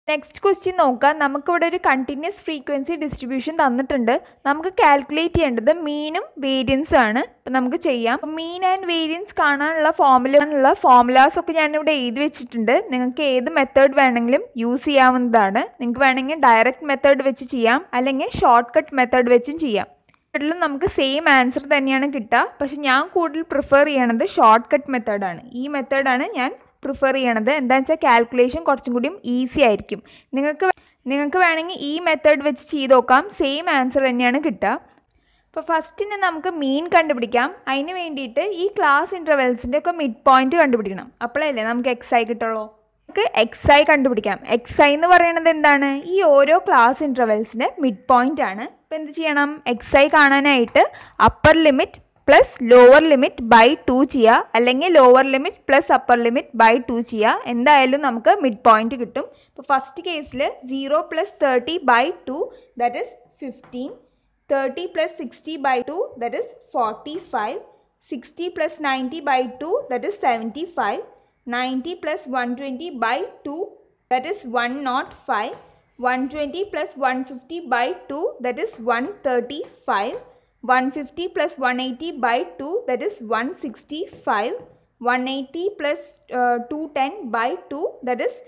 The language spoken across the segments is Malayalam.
നെക്സ്റ്റ് ക്വസ്റ്റ്യൻ നോക്കാം നമുക്കിവിടെ ഒരു കണ്ടിന്യൂസ് ഫ്രീക്വൻസി ഡിസ്ട്രിബ്യൂഷൻ തന്നിട്ടുണ്ട് നമുക്ക് കാൽക്കുലേറ്റ് ചെയ്യേണ്ടത് മീനും വേരിയൻസും ആണ് അപ്പം നമുക്ക് ചെയ്യാം മീൻ ആൻഡ് വേരിയൻസ് കാണാനുള്ള ഫോമുല ഫോമുലാസ് ഒക്കെ ഞാനിവിടെ എഴുതി വെച്ചിട്ടുണ്ട് നിങ്ങൾക്ക് ഏത് മെത്തേഡ് വേണമെങ്കിലും യൂസ് ചെയ്യാവുന്നതാണ് നിങ്ങൾക്ക് വേണമെങ്കിൽ ഡയറക്റ്റ് മെത്തേഡ് വെച്ച് ചെയ്യാം അല്ലെങ്കിൽ ഷോർട്ട് കട്ട് മെത്തേഡ് വെച്ചും ചെയ്യാം മെത്തേഡിലും നമുക്ക് സെയിം ആൻസർ തന്നെയാണ് കിട്ടുക പക്ഷെ ഞാൻ കൂടുതൽ പ്രിഫർ ചെയ്യണത് ഷോർട്ട് കട്ട് മെത്തേഡാണ് ഈ മെത്തേഡാണ് ഞാൻ പ്രിഫർ ചെയ്യണത് എന്താണെന്ന് വെച്ചാൽ കാൽക്കുലേഷൻ കുറച്ചും കൂടിയും ഈസി ആയിരിക്കും നിങ്ങൾക്ക് നിങ്ങൾക്ക് വേണമെങ്കിൽ ഈ മെത്തേഡ് വെച്ച് ചെയ്ത് നോക്കാം സെയിം ആൻസർ തന്നെയാണ് കിട്ടുക അപ്പോൾ ഫസ്റ്റിന് നമുക്ക് മീൻ കണ്ടുപിടിക്കാം അതിന് വേണ്ടിയിട്ട് ഈ ക്ലാസ് ഇൻ്റർവെൽസിൻ്റെ ഒക്കെ മിഡ് പോയിന്റ് കണ്ടുപിടിക്കണം അപ്പോഴല്ലേ നമുക്ക് എക്സ് ഐ കിട്ടുള്ളൂ നമുക്ക് എക്സ് ഐ കണ്ടുപിടിക്കാം എക്സ് ഐ എന്ന് പറയുന്നത് എന്താണ് ഈ ഓരോ ക്ലാസ് ഇൻ്റർവെൽസിൻ്റെ മിഡ് പോയിന്റ് ആണ് അപ്പോൾ എന്ത് ചെയ്യണം എക്സ് ഐ കാണാനായിട്ട് upper limit plus lower limit by two ചെയ്യുക അല്ലെങ്കിൽ lower limit plus upper limit by two ചെയ്യുക എന്തായാലും നമുക്ക് മിഡ് പോയിന്റ് കിട്ടും ഇപ്പോൾ ഫസ്റ്റ് കേസിൽ zero plus thirty by two that is fifteen thirty plus sixty by two that is forty five sixty plus ninety by two that is seventy five ninety plus one twenty by two that is one nought five one twenty plus one fifty by two that is one thirty five 150 plus 180 by 2 that is 165 180 plus uh, 210 by 2 that is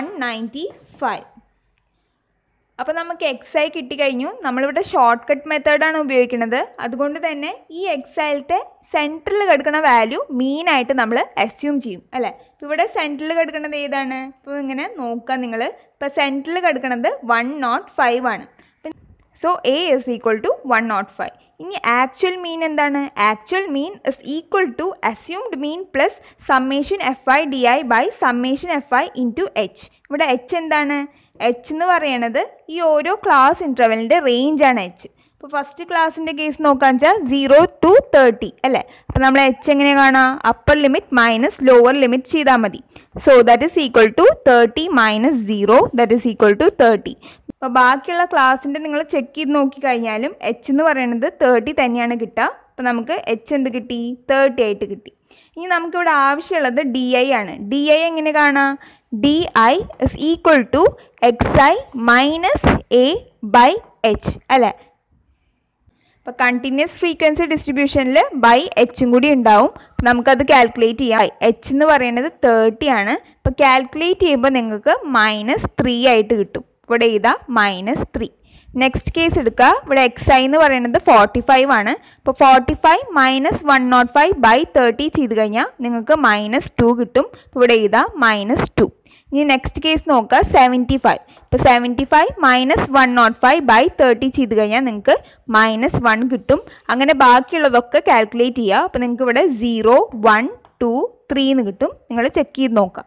195 അപ്പോൾ നമുക്ക് എക്സ് ഐ കിട്ടിക്കഴിഞ്ഞു നമ്മളിവിടെ ഷോർട്ട് കട്ട് മെത്തേഡാണ് ഉപയോഗിക്കുന്നത് അതുകൊണ്ട് തന്നെ ഈ എക്സൈലത്തെ സെൻറ്ററിൽ കിടക്കുന്ന വാല്യൂ മീനായിട്ട് നമ്മൾ അസ്യൂം ചെയ്യും അല്ലേ ഇപ്പോൾ ഇവിടെ സെൻറ്ററിൽ കിടക്കുന്നത് ഏതാണ് ഇപ്പോൾ ഇങ്ങനെ നോക്കുക നിങ്ങൾ ഇപ്പോൾ സെൻറ്ററിൽ കിടക്കുന്നത് വൺ നോട്ട് ഫൈവ് ആണ് so A is equal to one nought five ഇനി ആക്ച്വൽ മീൻ എന്താണ് actual mean is equal to assumed mean plus summation F I D I by summation F I into H ഇവിടെ എച്ച് എന്താണ് എച്ച് എന്ന് പറയണത് ഈ ഓരോ ക്ലാസ് ഇൻ്റർവെലിൻ്റെ റേഞ്ചാണ് എച്ച് ഇപ്പോൾ ഫസ്റ്റ് ക്ലാസ്സിൻ്റെ കേസ് നോക്കാന്ന് വെച്ചാൽ സീറോ ടു തേർട്ടി അല്ലേ അപ്പോൾ നമ്മൾ എച്ച് എങ്ങനെ കാണാം upper limit minus lower limit ചെയ്താൽ മതി so that is equal to thirty minus zero that is equal to thirty അപ്പോൾ ബാക്കിയുള്ള ക്ലാസ്സിൻ്റെ നിങ്ങൾ ചെക്ക് ചെയ്ത് നോക്കിക്കഴിഞ്ഞാലും എച്ച് എന്ന് പറയുന്നത് തേർട്ടി തന്നെയാണ് കിട്ടുക അപ്പോൾ നമുക്ക് എച്ച് എന്ത് കിട്ടി തേർട്ടി ആയിട്ട് കിട്ടി ഇനി നമുക്കിവിടെ ആവശ്യമുള്ളത് ഡി ഐ ആണ് ഡി ഐ എങ്ങനെ കാണാം D I is equal to X I minus A by H അല്ലേ അപ്പോൾ കണ്ടിന്യൂസ് ഫ്രീക്വൻസി ഡിസ്ട്രിബ്യൂഷനിൽ ബൈ എച്ചും കൂടി ഉണ്ടാവും നമുക്കത് കാൽക്കുലേറ്റ് ചെയ്യാം എച്ച് എന്ന് പറയുന്നത് തേർട്ടി ആണ് ഇപ്പോൾ കാൽക്കുലേറ്റ് ചെയ്യുമ്പോൾ നിങ്ങൾക്ക് മൈനസ് ത്രീ ആയിട്ട് കിട്ടും ഇവിടെ എഴുതാം മൈനസ് ത്രീ നെക്സ്റ്റ് കേസ് എടുക്കുക ഇവിടെ എക്സ് ഐ എന്ന് പറയുന്നത് ഫോർട്ടി ഫൈവ് ആണ് ഇപ്പോൾ forty five minus one nought five by thirty ചെയ്ത് കഴിഞ്ഞാൽ നിങ്ങൾക്ക് മൈനസ് ടു കിട്ടും ഇവിടെ എഴുതാം മൈനസ് ടു ഇനി നെക്സ്റ്റ് കേസ് നോക്കുക സെവൻറ്റി ഫൈവ് ഇപ്പോൾ seventy five minus one nought five by thirty ചെയ്ത് കഴിഞ്ഞാൽ നിങ്ങൾക്ക് മൈനസ് വൺ കിട്ടും അങ്ങനെ ബാക്കിയുള്ളതൊക്കെ കാൽക്കുലേറ്റ് ചെയ്യുക അപ്പോൾ നിങ്ങൾക്ക് ഇവിടെ സീറോ വൺ ടു ത്രീ എന്ന് കിട്ടും നിങ്ങൾ ചെക്ക് ചെയ്ത് നോക്കാം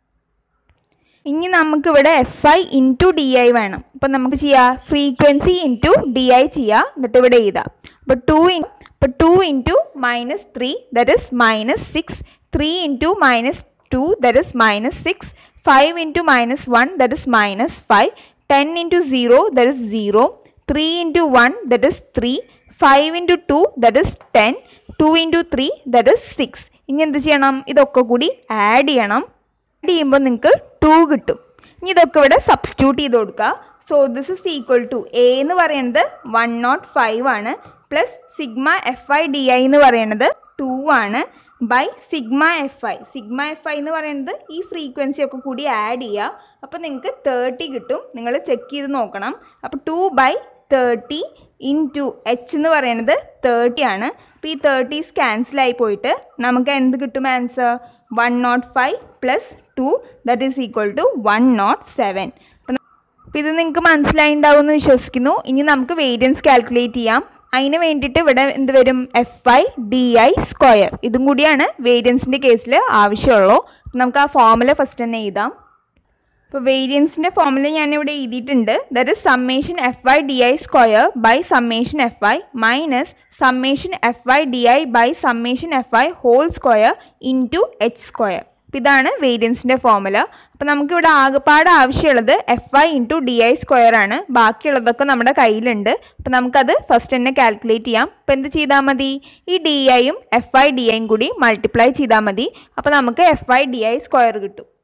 ഇനി നമുക്കിവിടെ F I into D I വേണം അപ്പം നമുക്ക് ചെയ്യാം ഫ്രീക്വൻസി ഇൻറ്റു ഡി ഐ ചെയ്യാം എന്നിട്ട് ഇവിടെ എഴുതാം അപ്പോൾ ടു ഇൻ അപ്പോൾ two into minus three that is minus six three into minus two that is minus six five into minus one that is minus five ten into zero that is zero three into one that is three five into two that is ten two into three that is six ഇനി എന്ത് ചെയ്യണം ഇതൊക്കെ കൂടി ആഡ് ചെയ്യണം ആഡ് ചെയ്യുമ്പോൾ നിങ്ങൾക്ക് ടു കിട്ടും ഇനി ഇതൊക്കെ ഇവിടെ സബ്സ്റ്റിറ്റ്യൂട്ട് ചെയ്ത് കൊടുക്കുക so this is equal to A എന്ന് പറയുന്നത് വൺ നോട്ട് ഫൈവ് ആണ് plus sigma F I D I എന്ന് പറയുന്നത് ടു ആണ് by sigma F I sigma F I എന്ന് പറയുന്നത് ഈ ഫ്രീക്വൻസി ഒക്കെ കൂടി ആഡ് ചെയ്യുക അപ്പോൾ നിങ്ങൾക്ക് തേർട്ടി കിട്ടും നിങ്ങൾ ചെക്ക് ചെയ്ത് നോക്കണം അപ്പോൾ two by thirty into H എന്ന് പറയുന്നത് തേർട്ടി ആണ് അപ്പോൾ ഈ തേർട്ടീസ് ക്യാൻസലായി പോയിട്ട് നമുക്ക് എന്ത് കിട്ടും answer one nought five plus two that is equal to one nought seven അപ്പോൾ ഇത് നിങ്ങൾക്ക് മനസ്സിലായിണ്ടാവും എന്ന് വിശ്വസിക്കുന്നു ഇനി നമുക്ക് വേരിയൻസ് കാൽക്കുലേറ്റ് ചെയ്യാം അതിന് വേണ്ടിയിട്ട് ഇവിടെ എന്ത് വരും F I D I square ഇതും കൂടിയാണ് വേരിയൻസിൻ്റെ കേസിൽ ആവശ്യമുള്ളൂ നമുക്ക് ആ ഫോമുല ഫസ്റ്റ് തന്നെ എഴുതാം ഇപ്പോൾ വേരിയൻസിൻ്റെ ഫോമുല ഞാനിവിടെ എഴുതിയിട്ടുണ്ട് that is summation F I D I square by summation F I minus summation F I D I by summation F I whole square into H square അപ്പോൾ ഇതാണ് വേരിയൻസിൻ്റെ ഫോമുല അപ്പോൾ നമുക്കിവിടെ ആകെപ്പാട് ആവശ്യമുള്ളത് F I into D I square ആണ് ബാക്കിയുള്ളതൊക്കെ നമ്മുടെ കയ്യിലുണ്ട് അപ്പോൾ നമുക്കത് ഫസ്റ്റ് തന്നെ കാൽക്കുലേറ്റ് ചെയ്യാം അപ്പോൾ എന്ത് ചെയ്താൽ മതി ഈ ഡി ഐയും എഫ് ഐ ഡി ഐയും കൂടി മൾട്ടിപ്ലൈ ചെയ്താൽ മതി അപ്പോൾ നമുക്ക് F I D I square കിട്ടും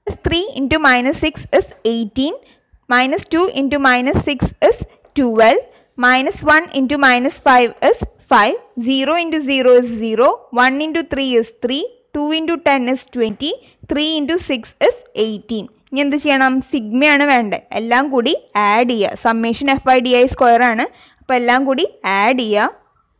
three into minus six is eighteen minus two into minus six is twelve minus one into minus five is five zero into zero is zero one into three is three two into ten is twenty three into six is eighteen ഇനി എന്ത് ചെയ്യണം സിഗ്മയാണ് വേണ്ടത് എല്ലാം കൂടി ആഡ് ചെയ്യുക summation F I D I square ആണ് അപ്പോൾ എല്ലാം കൂടി ആഡ് ചെയ്യുക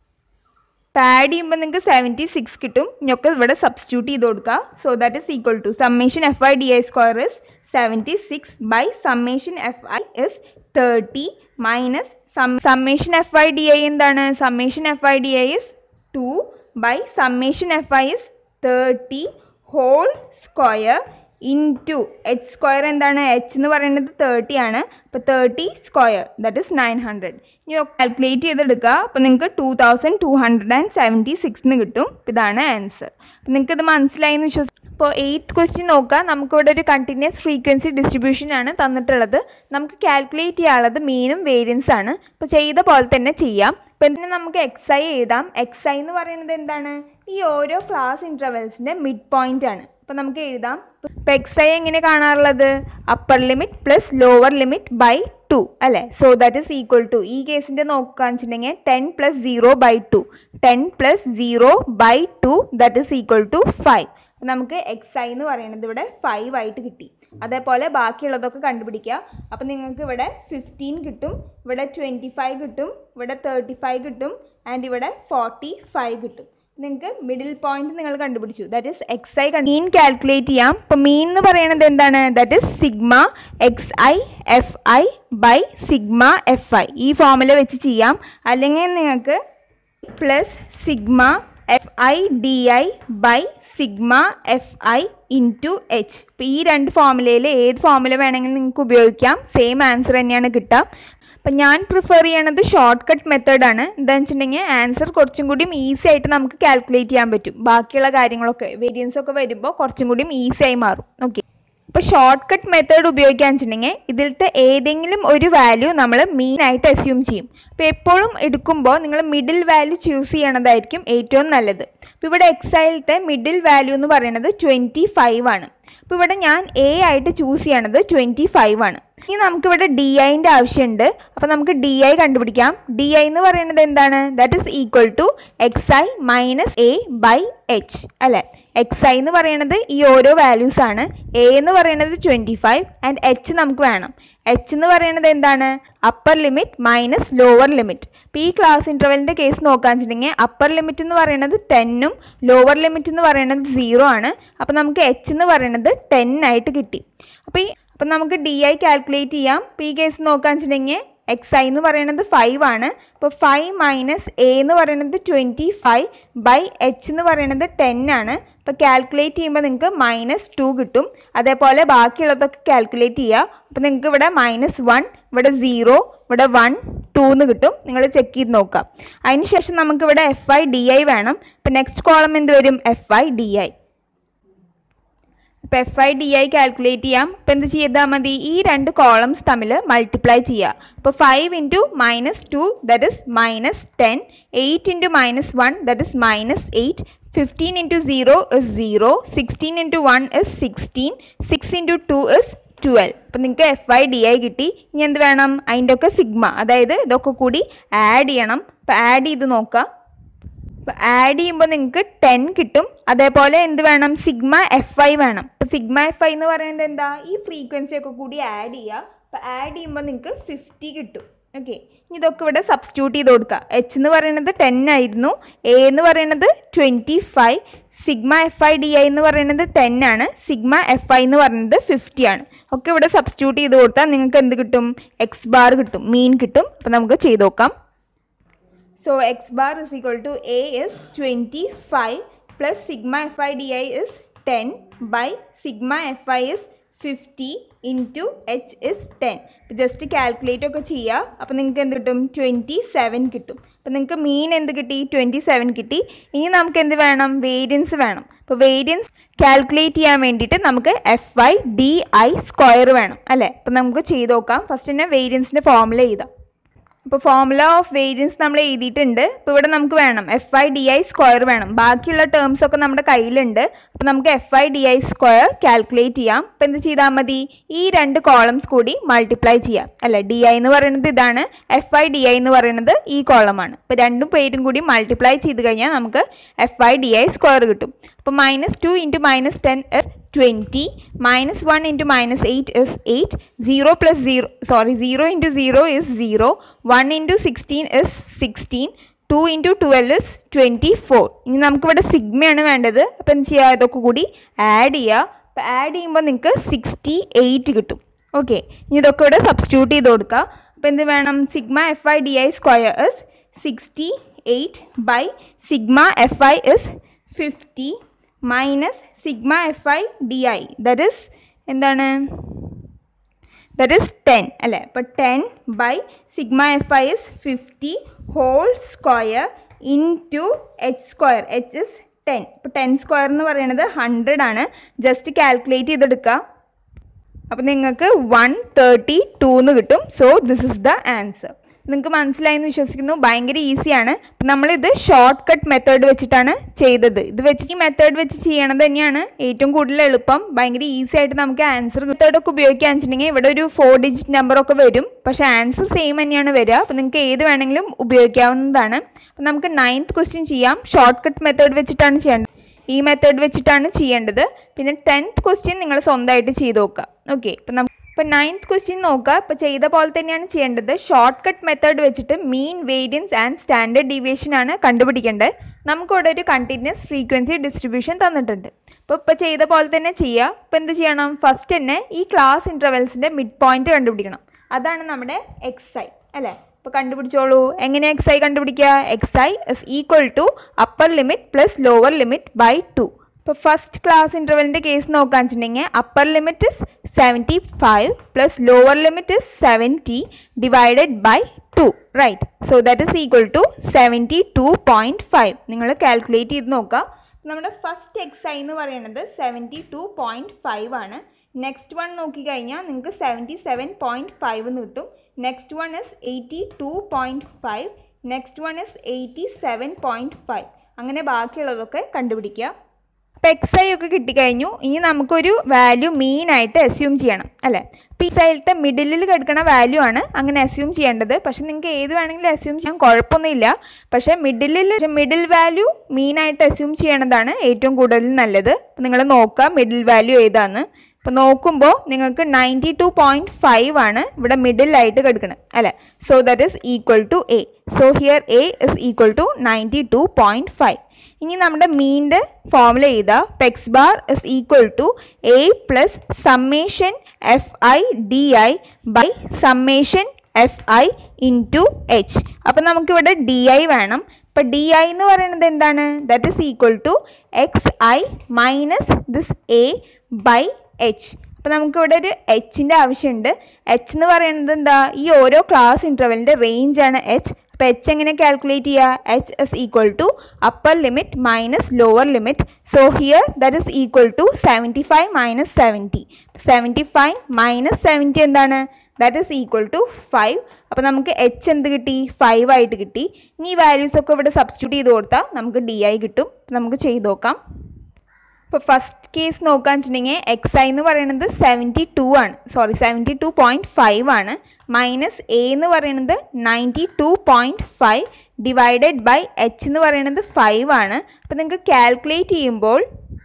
അപ്പോൾ ആഡ് ചെയ്യുമ്പോൾ നിങ്ങൾക്ക് സെവൻറ്റി സിക്സ് കിട്ടും ഇനിയൊക്കെ ഇവിടെ സബ്സ്റ്റിറ്റ്യൂട്ട് ചെയ്ത് കൊടുക്കുക so that is equal to summation F I D I square is seventy six by summation F I is thirty minus summation F I D I എന്താണ് summation F I D I is two by summation F I is thirty whole square into H square എന്താണ് എച്ച് എന്ന് പറയുന്നത് തേർട്ടി ആണ് അപ്പോൾ thirty square that is nine hundred ഇനി കാൽക്കുലേറ്റ് ചെയ്തെടുക്കുക അപ്പോൾ നിങ്ങൾക്ക് two thousand two hundred and seventy സിക്സിന് കിട്ടും അപ്പോൾ ഇതാണ് ആൻസർ അപ്പോൾ നിങ്ങൾക്ക് ഇത് മനസ്സിലായി എന്ന് വിശ്വസിക്കും അപ്പോൾ എയ്ത്ത് ക്വസ്റ്റ്യൻ നോക്കുക നമുക്കിവിടെ ഒരു കണ്ടിന്യൂസ് ഫ്രീക്വൻസി ഡിസ്ട്രിബ്യൂഷൻ ആണ് തന്നിട്ടുള്ളത് നമുക്ക് കാൽക്കുലേറ്റ് ചെയ്യാനുള്ളത് മീനും വേരിയൻസ് ആണ് അപ്പോൾ ചെയ്ത പോലെ തന്നെ ചെയ്യാം ഇപ്പം പിന്നെ നമുക്ക് എക്സ് ഐ എഴുതാം എക്സ് ഐ എന്ന് പറയുന്നത് എന്താണ് ഈ ഓരോ ക്ലാസ് ഇൻ്റർവെൽസിൻ്റെ മിഡ് പോയിന്റ് ആണ് അപ്പോൾ നമുക്ക് എഴുതാം ഇപ്പം എക്സ് ഐ എങ്ങനെ കാണാറുള്ളത് upper limit plus lower limit by two അല്ലേ so that is equal to ഈ കേസിൻ്റെ നോക്കുകയെന്ന് വെച്ചിട്ടുണ്ടെങ്കിൽ ten plus zero by two ten plus zero by two that is equal to five നമുക്ക് എക്സ് ഐ എന്ന് പറയുന്നത് ഇവിടെ ഫൈവ് ആയിട്ട് കിട്ടി അതേപോലെ ബാക്കിയുള്ളതൊക്കെ കണ്ടുപിടിക്കുക അപ്പം നിങ്ങൾക്ക് ഇവിടെ ഫിഫ്റ്റീൻ കിട്ടും ഇവിടെ ട്വൻറ്റി ഫൈവ് കിട്ടും ഇവിടെ തേർട്ടി ഫൈവ് കിട്ടും ആൻഡ് ഇവിടെ ഫോർട്ടി ഫൈവ് കിട്ടും നിങ്ങൾക്ക് മിഡിൽ പോയിന്റ് നിങ്ങൾ കണ്ടുപിടിച്ചു that is X I mean calculate ചെയ്യാം ഇപ്പോൾ മീൻ എന്ന് പറയുന്നത് എന്താണ് that is sigma X I F I by sigma F I ഈ ഫോമുല വെച്ച് ചെയ്യാം അല്ലെങ്കിൽ നിങ്ങൾക്ക് plus sigma F I D I by sigma F I into H ഇപ്പോൾ ഈ രണ്ട് ഫോമുലയിൽ ഏത് ഫോമുല വേണമെങ്കിലും നിങ്ങൾക്ക് ഉപയോഗിക്കാം സെയിം ആൻസർ തന്നെയാണ് കിട്ടുക അപ്പം ഞാൻ പ്രിഫർ ചെയ്യണത് ഷോർട്ട് കട്ട് മെത്തേഡാണ് എന്താണെന്ന് വെച്ചിട്ടുണ്ടെങ്കിൽ ആൻസർ കുറച്ചും കൂടിയും ഈസി ആയിട്ട് നമുക്ക് കാൽക്കുലേറ്റ് ചെയ്യാൻ പറ്റും ബാക്കിയുള്ള കാര്യങ്ങളൊക്കെ വേരിയൻസ് ഒക്കെ വരുമ്പോൾ കുറച്ചും കൂടിയും ഈസി ആയി മാറും ഓക്കെ ഇപ്പോൾ ഷോർട്ട് കട്ട് മെത്തേഡ് ഉപയോഗിക്കാന്ന് വെച്ചിട്ടുണ്ടെങ്കിൽ ഇതിലത്തെ ഏതെങ്കിലും ഒരു വാല്യൂ നമ്മൾ മീൻ ആയിട്ട് അസ്യൂം ചെയ്യും അപ്പോൾ എപ്പോഴും എടുക്കുമ്പോൾ നിങ്ങൾ മിഡിൽ വാല്യൂ ചൂസ് ചെയ്യണതായിരിക്കും ഏറ്റവും നല്ലത് അപ്പോൾ ഇവിടെ എക്സൈലത്തെ മിഡിൽ വാല്യൂ എന്ന് പറയുന്നത് ട്വൻറ്റി ഫൈവ് ആണ് അപ്പോൾ ഇവിടെ ഞാൻ എ ആയിട്ട് ചൂസ് ചെയ്യണത് ട്വൻറ്റി ഫൈവ് ആണ് ഇനി നമുക്കിവിടെ ഡി ഐൻ്റെ ആവശ്യമുണ്ട് അപ്പോൾ നമുക്ക് ഡി ഐ കണ്ടുപിടിക്കാം ഡി ഐ എന്ന് പറയുന്നത് എന്താണ് that is equal to X I minus A by H അല്ലേ എക്സ് ഐ എന്ന് പറയുന്നത് ഈ ഓരോ വാല്യൂസ് ആണ് എ എന്ന് പറയുന്നത് ട്വൻറ്റി ഫൈവ് ആൻഡ് എച്ച് നമുക്ക് വേണം എച്ച് എന്ന് പറയുന്നത് എന്താണ് upper limit minus lower limit ഇപ്പോൾ ഈ ക്ലാസ് ഇൻ്റർവെലിൻ്റെ കേസ് നോക്കാന്ന് വെച്ചിട്ടുണ്ടെങ്കിൽ അപ്പർ ലിമിറ്റ് എന്ന് പറയുന്നത് ടെന്നും ലോവർ ലിമിറ്റ് എന്ന് പറയുന്നത് സീറോ ആണ് അപ്പോൾ നമുക്ക് എച്ച് എന്ന് പറയുന്നത് ടെൻ ആയിട്ട് കിട്ടി അപ്പോൾ ഈ അപ്പം നമുക്ക് ഡി ഐ കാൽക്കുലേറ്റ് ചെയ്യാം ഇപ്പോൾ ഈ കേസ് നോക്കാന്ന് വെച്ചിട്ടുണ്ടെങ്കിൽ എക്സ് ഐ എന്ന് പറയുന്നത് ഫൈവ് ആണ് അപ്പോൾ ഫൈവ് മൈനസ് എ എന്ന് പറയുന്നത് ട്വൻറ്റി ഫൈവ് ബൈ എച്ച് എന്ന് പറയുന്നത് ടെൻ ആണ് അപ്പോൾ കാൽക്കുലേറ്റ് ചെയ്യുമ്പോൾ നിങ്ങൾക്ക് മൈനസ് ടു കിട്ടും അതേപോലെ ബാക്കിയുള്ളതൊക്കെ കാൽക്കുലേറ്റ് ചെയ്യുക അപ്പോൾ നിങ്ങൾക്ക് ഇവിടെ മൈനസ് വൺ ഇവിടെ സീറോ ഇവിടെ വൺ ടു എന്ന് കിട്ടും നിങ്ങൾ ചെക്ക് ചെയ്ത് നോക്കുക അതിനുശേഷം നമുക്കിവിടെ എഫ് ഐ ഡി ഐ വേണം അപ്പോൾ നെക്സ്റ്റ് കോളം എന്ത് വരും എഫ് ഐ ഡി ഐ ഇപ്പോൾ F I D I calculate ചെയ്യാം അപ്പോൾ എന്ത് ചെയ്താൽ മതി ഈ രണ്ട് കോളംസ് തമ്മിൽ മൾട്ടിപ്ലൈ ചെയ്യുക അപ്പോൾ five into minus two that is minus ten eight into minus one that is minus eight fifteen into zero is zero sixteen into one is sixteen six into two is twelve അപ്പം നിങ്ങൾക്ക് എഫ് ഐ ഡി ഐ കിട്ടി ഇനി എന്ത് വേണം അതിൻ്റെ ഒക്കെ സിഗ്മ അതായത് ഇതൊക്കെ കൂടി ആഡ് ചെയ്യണം അപ്പോൾ ആഡ് ചെയ്ത് നോക്കുക അപ്പോൾ ആഡ് ചെയ്യുമ്പോൾ നിങ്ങൾക്ക് ടെൻ കിട്ടും അതേപോലെ എന്ത് വേണം സിഗ്മ എഫ് ഐ വേണം അപ്പോൾ സിഗ്മ എഫ് ഐ എന്ന് പറയുന്നത് എന്താ ഈ ഫ്രീക്വൻസി ഒക്കെ കൂടി ആഡ് ചെയ്യുക അപ്പോൾ ആഡ് ചെയ്യുമ്പോൾ നിങ്ങൾക്ക് ഫിഫ്റ്റി കിട്ടും ഓക്കെ ഇനി ഇതൊക്കെ ഇവിടെ സബ്സ്റ്റിറ്റ്യൂട്ട് ചെയ്ത് കൊടുക്കുക എച്ച് എന്ന് പറയുന്നത് ടെൻ ആയിരുന്നു എ എന്ന് പറയുന്നത് twenty five sigma F I D I എന്ന് പറയുന്നത് ടെൻ ആണ് സിഗ്മ എഫ് ഐ എന്ന് പറയുന്നത് ഫിഫ്റ്റി ആണ് ഒക്കെ ഇവിടെ സബ്സ്റ്റിറ്റ്യൂട്ട് ചെയ്ത് കൊടുത്താൽ നിങ്ങൾക്ക് എന്ത് കിട്ടും എക്സ് ബാർ കിട്ടും മീൻ കിട്ടും അപ്പോൾ നമുക്ക് ചെയ്ത് നോക്കാം So x bar is equal to A is 25 plus sigma Fi di is 10 by sigma Fi is 50 into h is 10. അപ്പോൾ ജസ്റ്റ് കാൽക്കുലേറ്റ് ഒക്കെ ചെയ്യുക അപ്പോൾ നിങ്ങൾക്ക് എന്ത് കിട്ടും ട്വൻറ്റി സെവൻ കിട്ടും അപ്പോൾ നിങ്ങൾക്ക് മീൻ എന്ത് കിട്ടി ട്വൻറ്റി സെവൻ കിട്ടി ഇനി നമുക്ക് എന്ത് വേണം വേരിയൻസ് വേണം അപ്പോൾ വേരിയൻസ് കാൽക്കുലേറ്റ് ചെയ്യാൻ വേണ്ടിയിട്ട് നമുക്ക് F I D I square വേണം അല്ലേ അപ്പോൾ നമുക്ക് ചെയ്ത് നോക്കാം ഫസ്റ്റ് തന്നെ വേരിയൻസിൻ്റെ ഫോമുല ചെയ്താം ഇപ്പോൾ ഫോർമുല ഓഫ് വേരിയൻസ് നമ്മൾ എഴുതിയിട്ടുണ്ട് ഇപ്പോൾ ഇവിടെ നമുക്ക് വേണം F I D I square വേണം ബാക്കിയുള്ള ടേംസ് ഒക്കെ നമ്മുടെ കയ്യിലുണ്ട് അപ്പോൾ നമുക്ക് F I D I square calculate ചെയ്യാം അപ്പോൾ എന്ത് ചെയ്താൽ മതി ഈ രണ്ട് കോളംസ് കൂടി മൾട്ടിപ്ലൈ ചെയ്യാം അല്ല ഡി ഐ എന്ന് പറയുന്നത് ഇതാണ് എഫ് ഐ ഡി ഐ എന്ന് പറയുന്നത് ഈ കോളമാണ് അപ്പോൾ രണ്ടും പേരും കൂടി മൾട്ടിപ്ലൈ ചെയ്ത് കഴിഞ്ഞാൽ നമുക്ക് F I D I square കിട്ടും അപ്പോൾ minus two into minus ten is twenty minus one into minus eight is eight zero plus zero sorry zero into zero is zero one into sixteen is sixteen two into twelve is twenty four ഇനി നമുക്കിവിടെ സിഗ്മയാണ് വേണ്ടത് അപ്പോൾ എന്ത് ചെയ്യുക ഇതൊക്കെ കൂടി ആഡ് ചെയ്യുക അപ്പോൾ ആഡ് ചെയ്യുമ്പോൾ നിങ്ങൾക്ക് സിക്സ്റ്റി എയ്റ്റ് കിട്ടും ഓക്കെ ഇനി ഇതൊക്കെ ഇവിടെ സബ്സ്റ്റിറ്റ്യൂട്ട് ചെയ്ത് കൊടുക്കുക അപ്പോൾ എന്ത് വേണം sigma F I D I square is sixty eight by sigma F I is fifty minus sigma F I D I that is എന്താണ് ദറ്റ് ഇസ് ടെൻ അല്ലേ അപ്പോൾ ten by sigma F I is fifty whole square into H square H is ten ഇപ്പോൾ ടെൻ സ്ക്വയർ എന്ന് പറയുന്നത് ഹൺഡ്രഡ് ആണ് ജസ്റ്റ് കാൽക്കുലേറ്റ് ചെയ്തെടുക്കുക അപ്പോൾ നിങ്ങൾക്ക് വൺ തേർട്ടി ടു എന്ന് കിട്ടും so this is the answer നിങ്ങൾക്ക് മനസ്സിലായി എന്ന് വിശ്വസിക്കുന്നു ഭയങ്കര ഈസിയാണ് അപ്പം നമ്മളിത് ഷോർട്ട് കട്ട് മെത്തേഡ് വെച്ചിട്ടാണ് ചെയ്തത് ഇത് വെച്ച് ഈ മെത്തേഡ് വെച്ച് ചെയ്യണത് തന്നെയാണ് ഏറ്റവും കൂടുതൽ എളുപ്പം ഭയങ്കര ഈസി ആയിട്ട് നമുക്ക് ആൻസർ മെത്തേഡൊക്കെ ഉപയോഗിക്കാൻ വെച്ചിട്ടുണ്ടെങ്കിൽ ഇവിടെ ഒരു ഫോർ ഡിജിറ്റ് നമ്പറൊക്കെ വരും പക്ഷേ ആൻസർ സെയിം തന്നെയാണ് വരിക അപ്പോൾ നിങ്ങൾക്ക് ഏത് വേണമെങ്കിലും ഉപയോഗിക്കാവുന്നതാണ് അപ്പം നമുക്ക് നയൻത്ത് ക്വസ്റ്റ്യൻ ചെയ്യാം ഷോർട്ട് കട്ട് മെത്തേഡ് വെച്ചിട്ടാണ് ചെയ്യേണ്ടത് ഈ മെത്തേഡ് വെച്ചിട്ടാണ് ചെയ്യേണ്ടത് പിന്നെ ടെൻത്ത് ക്വസ്റ്റ്യൻ നിങ്ങൾ സ്വന്തമായിട്ട് ചെയ്ത് നോക്കുക ഓക്കെ ഇപ്പം നമുക്ക് ഇപ്പം നയൻത്ത് ക്വസ്റ്റ്യൻ നോക്കുക ഇപ്പോൾ ചെയ്ത പോലെ തന്നെയാണ് ചെയ്യേണ്ടത് ഷോർട്ട് കട്ട് മെത്തേഡ് വെച്ചിട്ട് mean variance and standard deviation ആണ് കണ്ടുപിടിക്കേണ്ടത് നമുക്കിവിടെ ഒരു കണ്ടിന്യൂസ് ഫ്രീക്വൻസി ഡിസ്ട്രിബ്യൂഷൻ തന്നിട്ടുണ്ട് അപ്പോൾ ഇപ്പോൾ ചെയ്ത പോലെ തന്നെ ചെയ്യുക ഇപ്പോൾ എന്ത് ചെയ്യണം ഫസ്റ്റ് തന്നെ ഈ ക്ലാസ് ഇൻ്റർവെൽസിൻ്റെ മിഡ് പോയിന്റ് കണ്ടുപിടിക്കണം അതാണ് നമ്മുടെ എക്സ് ഐ അല്ലേ ഇപ്പോൾ കണ്ടുപിടിച്ചോളൂ എങ്ങനെ എക്സ് ഐ കണ്ടുപിടിക്കുക X I is equal to upper limit plus lower limit by two ഇപ്പോൾ ഫസ്റ്റ് ക്ലാസ് ഇൻ്റർവെലിൻ്റെ കേസ് നോക്കാൻ വെച്ചിട്ടുണ്ടെങ്കിൽ upper limit is seventy five plus lower limit is seventy divided by two right so that is equal to seventy two point five നിങ്ങൾ കാൽക്കുലേറ്റ് ചെയ്ത് നോക്കുക നമ്മുടെ ഫസ്റ്റ് എക്സ് ഐ എന്ന് പറയുന്നത് സെവൻറ്റി ടു പോയിൻറ്റ് ഫൈവ് ആണ് നെക്സ്റ്റ് വൺ നോക്കിക്കഴിഞ്ഞാൽ നിങ്ങൾക്ക് സെവൻറ്റി സെവൻ പോയിൻറ്റ് ഫൈവ് എന്ന് കിട്ടും next one is eighty two point five next one is eighty seven point five അങ്ങനെ ബാക്കിയുള്ളതൊക്കെ കണ്ടുപിടിക്കുക അപ്പോൾ എക്സ് ഐ ഒക്കെ കിട്ടിക്കഴിഞ്ഞു ഇനി നമുക്കൊരു വാല്യൂ മീൻ ആയിട്ട് അസ്യൂം ചെയ്യണം അല്ലേ അപ്പോൾ ഈ സൈഡിലത്തെ മിഡിലിൽ കിടക്കുന്ന വാല്യൂ ആണ് അങ്ങനെ അസ്യൂം ചെയ്യേണ്ടത് പക്ഷേ നിങ്ങൾക്ക് ഏത് വേണമെങ്കിലും അസ്യൂം ചെയ്യാൻ കുഴപ്പമൊന്നുമില്ല പക്ഷേ മിഡിലിൽ മിഡിൽ വാല്യൂ മീൻ ആയിട്ട് അസ്യൂം ചെയ്യണതാണ് ഏറ്റവും കൂടുതൽ നല്ലത് അപ്പോൾ നിങ്ങൾ നോക്കുക മിഡിൽ വാല്യൂ ഏതാന്ന് അപ്പോൾ നോക്കുമ്പോൾ നിങ്ങൾക്ക് നയൻറ്റി ടു പോയിൻറ്റ് ഫൈവ് ആണ് ഇവിടെ മിഡിലായിട്ട് കിടക്കുന്നത് അല്ലേ so that is equal to A so here A is equal to ninety two point five ഇനി നമ്മുടെ മീൻ്റെ ഫോമുല ചെയ്താൽ X bar is equal to A plus summation F I D I by summation F I into H അപ്പം നമുക്കിവിടെ ഡി ഐ വേണം ഇപ്പം ഡി ഐ എന്ന് പറയുന്നത് എന്താണ് that is equal to X I minus this A by H അപ്പോൾ നമുക്കിവിടെ ഒരു എച്ചിൻ്റെ ആവശ്യമുണ്ട് എച്ച് എന്ന് പറയുന്നത് എന്താ ഈ ഓരോ ക്ലാസ് ഇൻ്റർവെലിൻ്റെ റേഞ്ചാണ് എച്ച് അപ്പോൾ എച്ച് എങ്ങനെ കാൽക്കുലേറ്റ് ചെയ്യുക H is equal to upper limit minus lower limit so here that is equal to seventy five minus seventy seventy five minus seventy എന്താണ് that is equal to five അപ്പോൾ നമുക്ക് എച്ച് എന്ത് കിട്ടി ഫൈവ് ആയിട്ട് കിട്ടി ഇനി ഈ വാല്യൂസ് ഒക്കെ ഇവിടെ സബ്സ്റ്റിറ്റ്യൂട്ട് ചെയ്ത് കൊടുത്താൽ നമുക്ക് ഡി ഐ കിട്ടും നമുക്ക് ചെയ്ത് നോക്കാം ഇപ്പോൾ ഫസ്റ്റ് കേസ് നോക്കാൻ വെച്ചിട്ടുണ്ടെങ്കിൽ എക്സ് ഐ എന്ന് പറയുന്നത് സെവൻറ്റി ടു ആണ് sorry seventy two point five ആണ് മൈനസ് എ എന്ന് പറയുന്നത് ninety two point five divided by H എന്ന് പറയുന്നത് ഫൈവ് ആണ് അപ്പോൾ നിങ്ങൾക്ക് കാൽക്കുലേറ്റ് ചെയ്യുമ്പോൾ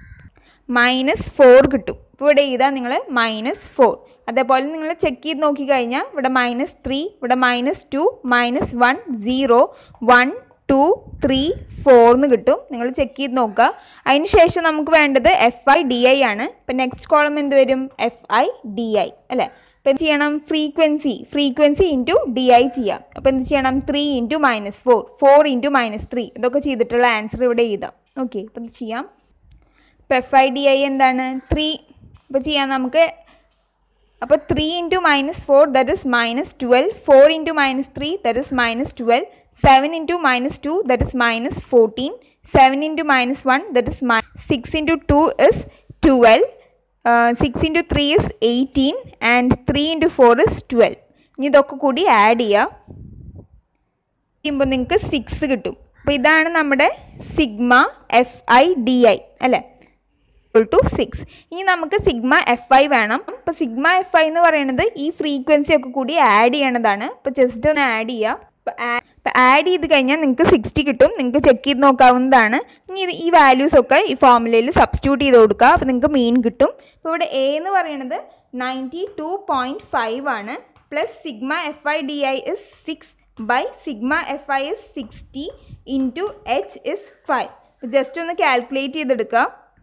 മൈനസ് ഫോർ കിട്ടും ഇപ്പോൾ ഇവിടെ എഴുതാം നിങ്ങൾ മൈനസ് ഫോർ അതേപോലെ നിങ്ങൾ ചെക്ക് ചെയ്ത് നോക്കിക്കഴിഞ്ഞാൽ ഇവിടെ മൈനസ് ത്രീ ഇവിടെ minus two minus one zero one two three four എന്ന് കിട്ടും നിങ്ങൾ ചെക്ക് ചെയ്ത് നോക്കുക അതിന് ശേഷം നമുക്ക് വേണ്ടത് എഫ് ഐ ഡി ഐ ആണ് ഇപ്പം നെക്സ്റ്റ് കോളം എന്ത് വരും എഫ് ഐ ഡി ഐ അല്ലേ അപ്പോൾ എന്ത് ചെയ്യണം frequency frequency into D I ചെയ്യാം അപ്പോൾ എന്ത് ചെയ്യണം three into minus four four into minus three ഇതൊക്കെ ചെയ്തിട്ടുള്ള ആൻസർ ഇവിടെ എഴുതാം ഓക്കെ അപ്പോൾ ഇത് ചെയ്യാം ഇപ്പോൾ എഫ് ഐ ഡി ഐ എന്താണ് ത്രീ അപ്പോൾ ചെയ്യാം നമുക്ക് അപ്പോൾ three into minus four that is minus twelve four into minus three that is minus twelve seven into minus two that is minus fourteen seven into minus one that is my six into two is twelve six into three is eighteen and three into four is twelve ഇനി ഇതൊക്കെ കൂടി ആഡ് ചെയ്യുക ചെയ്യുമ്പോൾ നിങ്ങൾക്ക് സിക്സ് കിട്ടും അപ്പോൾ ഇതാണ് നമ്മുടെ sigma F I D I അല്ലേ ടു സിക്സ് ഇനി നമുക്ക് സിഗ്മ എഫ് ഐ വേണം അപ്പോൾ സിഗ്മ എഫ് ഐ എന്ന് പറയുന്നത് ഈ ഫ്രീക്വൻസി ഒക്കെ കൂടി ആഡ് ചെയ്യണതാണ് അപ്പോൾ ജസ്റ്റ് ഒന്ന് ആഡ് ചെയ്യുക അപ്പോൾ ആഡ് ചെയ്ത് കഴിഞ്ഞാൽ നിങ്ങൾക്ക് സിക്സ്റ്റി കിട്ടും നിങ്ങൾക്ക് ചെക്ക് ചെയ്ത് നോക്കാവുന്നതാണ് ഇനി ഇത് ഈ വാല്യൂസ് ഒക്കെ ഈ ഫോമുലയിൽ സബ്സ്റ്റിറ്റ്യൂട്ട് ചെയ്ത് കൊടുക്കുക അപ്പോൾ നിങ്ങൾക്ക് മീൻ കിട്ടും അപ്പോൾ ഇവിടെ എ എന്ന് പറയുന്നത് നയൻറ്റി ടു പോയിൻറ്റ് ഫൈവ് ആണ് plus sigma F I D I is six by sigma F I is sixty into H is five just ഒന്ന് കാൽക്കുലേറ്റ് ചെയ്തെടുക്കുക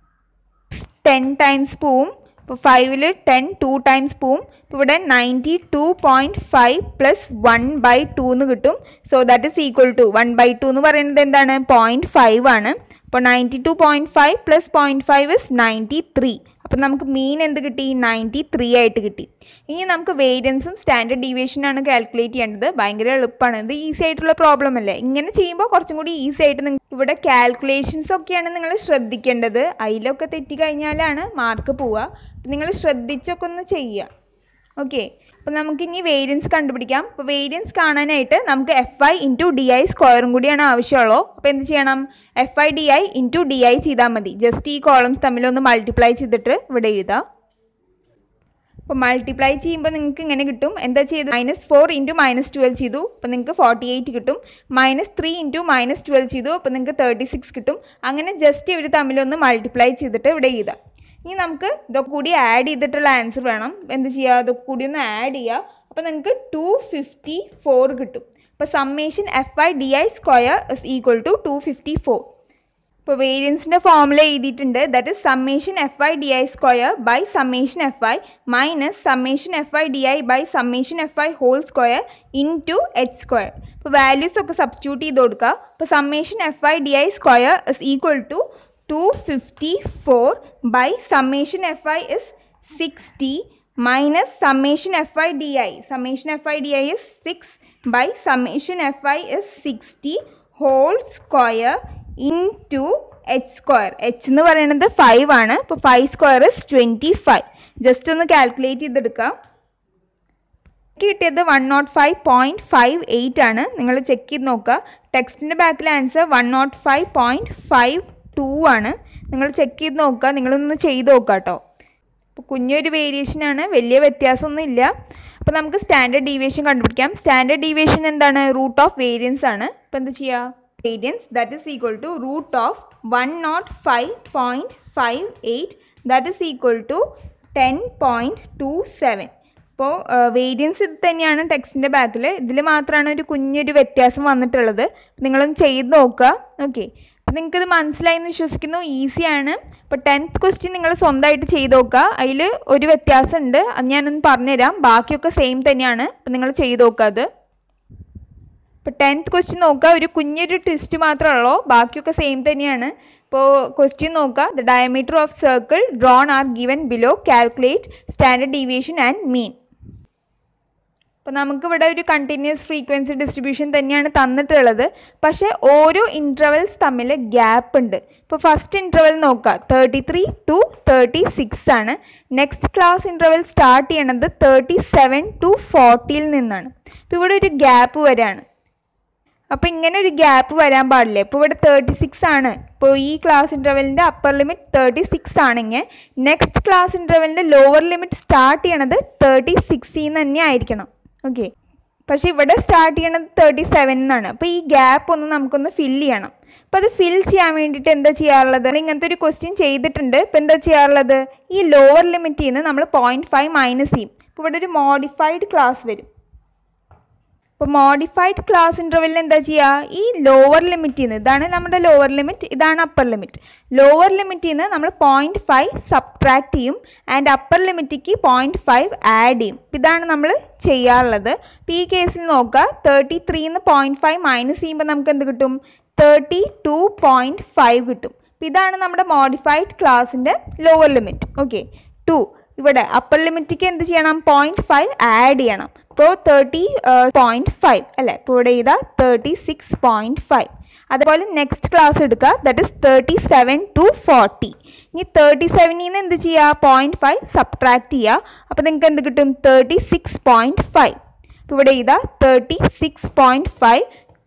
ടെൻ ടൈംസ് പോവും ഇപ്പോൾ ഫൈവിൽ ടെൻ ടു ടൈംസ് പോവും ഇപ്പോൾ ഇവിടെ ninety two point five plus one by two എന്ന് കിട്ടും so that is equal to one by two എന്ന് പറയുന്നത് എന്താണ് പോയിൻറ്റ് ഫൈവ് ആണ് അപ്പോൾ ninety two point five plus point five is ninety three അപ്പോൾ നമുക്ക് മീൻ എന്ത് കിട്ടി നയൻറ്റി ത്രീ ആയിട്ട് കിട്ടി ഇനി നമുക്ക് വേരിയൻസും സ്റ്റാൻഡേർഡ് ഡീവിയേഷനാണ് കാൽക്കുലേറ്റ് ചെയ്യേണ്ടത് ഭയങ്കര എളുപ്പമാണ് ഇത് ഈസി ആയിട്ടുള്ള പ്രോബ്ലം അല്ലേ ഇങ്ങനെ ചെയ്യുമ്പോൾ കുറച്ചും കൂടി ഈസി ആയിട്ട് നിങ്ങൾക്ക് ഇവിടെ കാൽക്കുലേഷൻസ് ഒക്കെയാണ് നിങ്ങൾ ശ്രദ്ധിക്കേണ്ടത് അതിലൊക്കെ തെറ്റിക്കഴിഞ്ഞാലാണ് മാർക്ക് പോവുക നിങ്ങൾ ശ്രദ്ധിച്ചൊക്കെ ഒന്ന് ചെയ്യുക ഓക്കെ അപ്പോൾ നമുക്ക് ഇനി വേരിയൻസ് കണ്ടുപിടിക്കാം അപ്പോൾ വേരിയൻസ് കാണാനായിട്ട് നമുക്ക് F I into D I സ്ക്വയറും കൂടിയാണ് ആവശ്യമുള്ളൂ അപ്പോൾ എന്ത് ചെയ്യണം F I D I into D I ചെയ്താൽ മതി ജസ്റ്റ് ഈ കോളംസ് തമ്മിലൊന്ന് മൾട്ടിപ്ലൈ ചെയ്തിട്ട് ഇവിടെ എഴുതാം അപ്പോൾ മൾട്ടിപ്ലൈ ചെയ്യുമ്പോൾ നിങ്ങൾക്ക് ഇങ്ങനെ കിട്ടും എന്താ ചെയ്ത് minus four into minus twelve ചെയ്തു അപ്പോൾ നിങ്ങൾക്ക് ഫോർട്ടി എയ്റ്റ് കിട്ടും minus three into minus twelve ചെയ്തു അപ്പോൾ നിങ്ങൾക്ക് തേർട്ടി സിക്സ് കിട്ടും അങ്ങനെ ജസ്റ്റ് ഇവർ തമ്മിലൊന്ന് മൾട്ടിപ്ലൈ ചെയ്തിട്ട് ഇവിടെ എഴുതാം ഇനി നമുക്ക് ഇതൊക്കെ കൂടി ആഡ് ചെയ്തിട്ടുള്ള ആൻസർ വേണം എന്ത് ചെയ്യുക ഇതൊക്കെ കൂടി ഒന്ന് ആഡ് ചെയ്യുക അപ്പോൾ നിങ്ങൾക്ക് ടു ഫിഫ്റ്റി ഫോർ കിട്ടും അപ്പോൾ summation F I D I square is equal to two fifty four ഇപ്പോൾ വേരിയൻസിൻ്റെ ഫോമുല എഴുതിയിട്ടുണ്ട് that is summation F I D I square by summation F I minus summation F I D I by summation F I whole square into H square ഇപ്പോൾ വാല്യൂസ് ഒക്കെ സബ്സ്റ്റിറ്റ്യൂട്ട് ചെയ്ത് കൊടുക്കുക അപ്പോൾ summation F I D I square is equal to two fifty four by summation F I is sixty minus summation F I D I summation F I D I is six by summation F I is sixty whole square into H square H എന്ന് പറയുന്നത് ഫൈവ് ആണ് അപ്പോൾ five square is twenty five just ഒന്ന് കാൽക്കുലേറ്റ് ചെയ്തെടുക്കാം എനിക്ക് കിട്ടിയത് one nought five point five eight ആണ് നിങ്ങൾ ചെക്ക് ചെയ്ത് നോക്കുക ടെക്സ്റ്റിൻ്റെ ബാക്കിൽ answer one nought five point five two ആണ് നിങ്ങൾ ചെക്ക് ചെയ്ത് നോക്കുക നിങ്ങളൊന്ന് ചെയ്ത് നോക്കുക കേട്ടോ അപ്പോൾ കുഞ്ഞൊരു വേരിയേഷനാണ് വലിയ വ്യത്യാസമൊന്നും ഇല്ല അപ്പോൾ നമുക്ക് സ്റ്റാൻഡേർഡ് ഡീവിയേഷൻ കണ്ടുപിടിക്കാം സ്റ്റാൻഡേർഡ് ഡീവിയേഷൻ എന്താണ് റൂട്ട് ഓഫ് വേരിയൻസ് ആണ് അപ്പോൾ എന്ത് ചെയ്യുക variance that is equal to root of one nought five point five eight that is equal to ten point two seven അപ്പോൾ വേരിയൻസ് ഇത് തന്നെയാണ് ടെക്സ്റ്റിൻ്റെ ബാക്കിൽ ഇതിൽ മാത്രമാണ് ഒരു കുഞ്ഞൊരു വ്യത്യാസം വന്നിട്ടുള്ളത് നിങ്ങളൊന്ന് ചെയ്ത് നോക്കുക ഓക്കെ അപ്പോൾ നിങ്ങൾക്കിത് മനസ്സിലായി എന്ന് വിശ്വസിക്കുന്നു ഈസിയാണ് അപ്പോൾ ടെൻത്ത് ക്വസ്റ്റ്യൻ നിങ്ങൾ സ്വന്തമായിട്ട് ചെയ്ത് നോക്കുക അതിൽ ഒരു വ്യത്യാസമുണ്ട് അത് ഞാനൊന്ന് പറഞ്ഞുതരാം ബാക്കിയൊക്കെ സെയിം തന്നെയാണ് അപ്പോൾ നിങ്ങൾ ചെയ്ത് നോക്കുക അത് ഇപ്പോൾ ടെൻത്ത് ക്വസ്റ്റ്യൻ നോക്കുക ഒരു കുഞ്ഞൊരു ട്വിസ്റ്റ് മാത്രമേ ഉള്ളൂ ബാക്കിയൊക്കെ സെയിം തന്നെയാണ് ഇപ്പോൾ ക്വസ്റ്റ്യൻ നോക്കുക the diameter of circle drawn are given below calculate standard deviation and mean അപ്പോൾ നമുക്കിവിടെ ഒരു കണ്ടിന്യൂസ് ഫ്രീക്വൻസി ഡിസ്ട്രിബ്യൂഷൻ തന്നെയാണ് തന്നിട്ടുള്ളത് പക്ഷേ ഓരോ ഇൻ്റർവെൽസ് തമ്മിൽ ഗ്യാപ്പ് ഉണ്ട് ഇപ്പോൾ ഫസ്റ്റ് ഇൻ്റർവെൽ നോക്കുക thirty three to thirty six ആണ് നെക്സ്റ്റ് ക്ലാസ് ഇൻ്റർവെൽ സ്റ്റാർട്ട് ചെയ്യണത് തേർട്ടി സെവൻ ടു ഫോർട്ടിയിൽ നിന്നാണ് അപ്പോൾ ഇവിടെ ഒരു ഗ്യാപ്പ് വരാണ് അപ്പോൾ ഇങ്ങനെ ഒരു ഗ്യാപ്പ് വരാൻ പാടില്ല ഇപ്പോൾ ഇവിടെ തേർട്ടി സിക്സ് ആണ് ഇപ്പോൾ ഈ ക്ലാസ് ഇൻ്റർവെലിൻ്റെ അപ്പർ ലിമിറ്റ് തേർട്ടി സിക്സ് ആണെങ്കിൽ നെക്സ്റ്റ് ക്ലാസ് ഇൻ്റർവെലിൻ്റെ ലോവർ ലിമിറ്റ് സ്റ്റാർട്ട് ചെയ്യണത് തേർട്ടി സിക്സിൽ നിന്ന് തന്നെ ആയിരിക്കണം ഓക്കെ പക്ഷേ ഇവിടെ സ്റ്റാർട്ട് ചെയ്യണത് തേർട്ടി സെവൻ എന്നാണ് അപ്പോൾ ഈ ഗ്യാപ്പ് ഒന്ന് നമുക്കൊന്ന് ഫില്ല് ചെയ്യണം അപ്പോൾ അത് ഫിൽ ചെയ്യാൻ വേണ്ടിയിട്ട് എന്താ ചെയ്യാറുള്ളത് ഇങ്ങനത്തെ ഒരു ക്വസ്റ്റ്യൻ ചെയ്തിട്ടുണ്ട് ഇപ്പോൾ എന്താ ചെയ്യാറുള്ളത് ഈ ലോവർ ലിമിറ്റിൽ നിന്ന് നമ്മൾ പോയിൻറ്റ് ഫൈവ് മൈനസ് ചെയ്യും ഇപ്പോൾ ഇവിടെ ഒരു മോഡിഫൈഡ് ക്ലാസ് വരും അപ്പോൾ മോഡിഫൈഡ് ക്ലാസ് ഇൻ്റർവെല്ലിൽ എന്താ ചെയ്യുക ഈ ലോവർ ലിമിറ്റിൽ നിന്ന് ഇതാണ് നമ്മുടെ ലോവർ ലിമിറ്റ് ഇതാണ് അപ്പർ ലിമിറ്റ് ലോവർ ലിമിറ്റിൽ നിന്ന് നമ്മൾ പോയിൻറ്റ് ഫൈവ് സബ്ട്രാക്ട് ചെയ്യും ആൻഡ് അപ്പർ ലിമിറ്റിക്ക് പോയിൻറ്റ് ഫൈവ് ആഡ് ചെയ്യും ഇതാണ് നമ്മൾ ചെയ്യാറുള്ളത് അപ്പോൾ ഈ കേസിൽ നോക്കുക തേർട്ടി ത്രീന്ന് പോയിൻറ്റ് ഫൈവ് മൈനസ് ചെയ്യുമ്പോൾ നമുക്ക് എന്ത് കിട്ടും തേർട്ടി ടു പോയിൻറ്റ് ഫൈവ് കിട്ടും അപ്പോൾ ഇതാണ് നമ്മുടെ മോഡിഫൈഡ് ക്ലാസ്സിൻ്റെ ലോവർ ലിമിറ്റ് ഓക്കെ ടു ഇവിടെ അപ്പർ ലിമിറ്റിക്ക് എന്ത് ചെയ്യണം പോയിൻറ്റ് ഫൈവ് ആഡ് ചെയ്യണം ഇപ്പോൾ തേർട്ടി പോയിൻറ്റ് ഫൈവ് അല്ലേ ഇപ്പോൾ ഇവിടെ ചെയ്താൽ തേർട്ടി സിക്സ് പോയിൻറ്റ് ഫൈവ് അതുപോലെ നെക്സ്റ്റ് ക്ലാസ് എടുക്കുക that is thirty seven to forty ഇനി തേർട്ടി സെവനിൽ നിന്ന് എന്ത് ചെയ്യുക പോയിൻറ്റ് ഫൈവ് സബ്ട്രാക്ട് ചെയ്യുക അപ്പോൾ നിങ്ങൾക്ക് എന്ത് കിട്ടും തേർട്ടി സിക്സ് പോയിൻറ്റ് ഫൈവ് ഇപ്പോൾ ഇവിടെ ചെയ്താൽ thirty six point five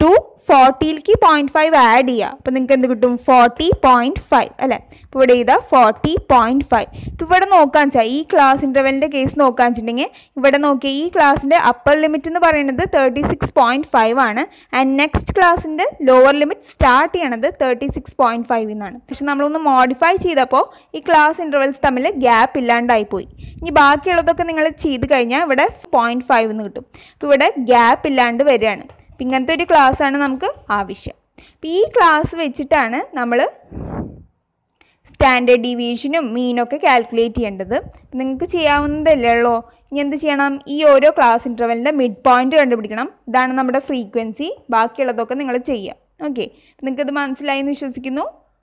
to ഫോർട്ടിയിലേക്ക് പോയിൻറ്റ് ഫൈവ് ആഡ് ചെയ്യുക അപ്പോൾ നിങ്ങൾക്ക് എന്ത് കിട്ടും ഫോർട്ടി പോയിൻറ്റ് ഫൈവ് അല്ലേ ഇപ്പോൾ ഇവിടെ ചെയ്താൽ ഫോർട്ടി പോയിൻറ്റ് ഫൈവ് ഇപ്പോൾ ഇവിടെ നോക്കാൻ വെച്ചാൽ ഈ ക്ലാസ് ഇൻ്റർവെലിൻ്റെ കേസ് നോക്കാൻ വെച്ചിട്ടുണ്ടെങ്കിൽ ഇവിടെ നോക്കിയ ഈ ക്ലാസ്സിൻ്റെ അപ്പർ ലിമിറ്റ് എന്ന് പറയുന്നത് തേർട്ടി സിക്സ് പോയിൻറ്റ് ഫൈവ് ആണ് ആൻഡ് നെക്സ്റ്റ് ക്ലാസ്സിൻ്റെ ലോവർ ലിമിറ്റ് സ്റ്റാർട്ട് ചെയ്യണത് തേർട്ടി സിക്സ് പോയിൻറ്റ് ഫൈവ് എന്നാണ് പക്ഷെ നമ്മളൊന്ന് മോഡിഫൈ ചെയ്തപ്പോൾ ഈ ക്ലാസ് ഇൻ്റർവെൽസ് തമ്മിൽ ഗ്യാപ്പ് ഇല്ലാണ്ടായി പോയി ഇനി ബാക്കിയുള്ളതൊക്കെ നിങ്ങൾ ചെയ്ത് കഴിഞ്ഞാൽ ഇവിടെ പോയിൻറ്റ് ഫൈവ് എന്ന് കിട്ടും അപ്പോൾ ഇവിടെ ഗ്യാപ്പ് ഇല്ലാണ്ട് വരികയാണ് അപ്പം ഇങ്ങനത്തെ ഒരു ക്ലാസ്സാണ് നമുക്ക് ആവശ്യം അപ്പം ഈ ക്ലാസ് വെച്ചിട്ടാണ് നമ്മൾ സ്റ്റാൻഡേർഡ് ഡീവിയേഷനും മീനൊക്കെ കാൽക്കുലേറ്റ് ചെയ്യേണ്ടത് അപ്പം നിങ്ങൾക്ക് ചെയ്യാവുന്നതല്ലേ ഉള്ളൂ ഇനി എന്ത് ചെയ്യണം ഈ ഓരോ ക്ലാസ് ഇൻ്റർവെലിൻ്റെ മിഡ് പോയിന്റ് കണ്ടുപിടിക്കണം ഇതാണ് നമ്മുടെ ഫ്രീക്വൻസി ബാക്കിയുള്ളതൊക്കെ നിങ്ങൾ ചെയ്യുക ഓക്കെ അപ്പം നിങ്ങൾക്ക് ഇത് മനസ്സിലായി എന്ന് വിശ്വസിക്കുന്നു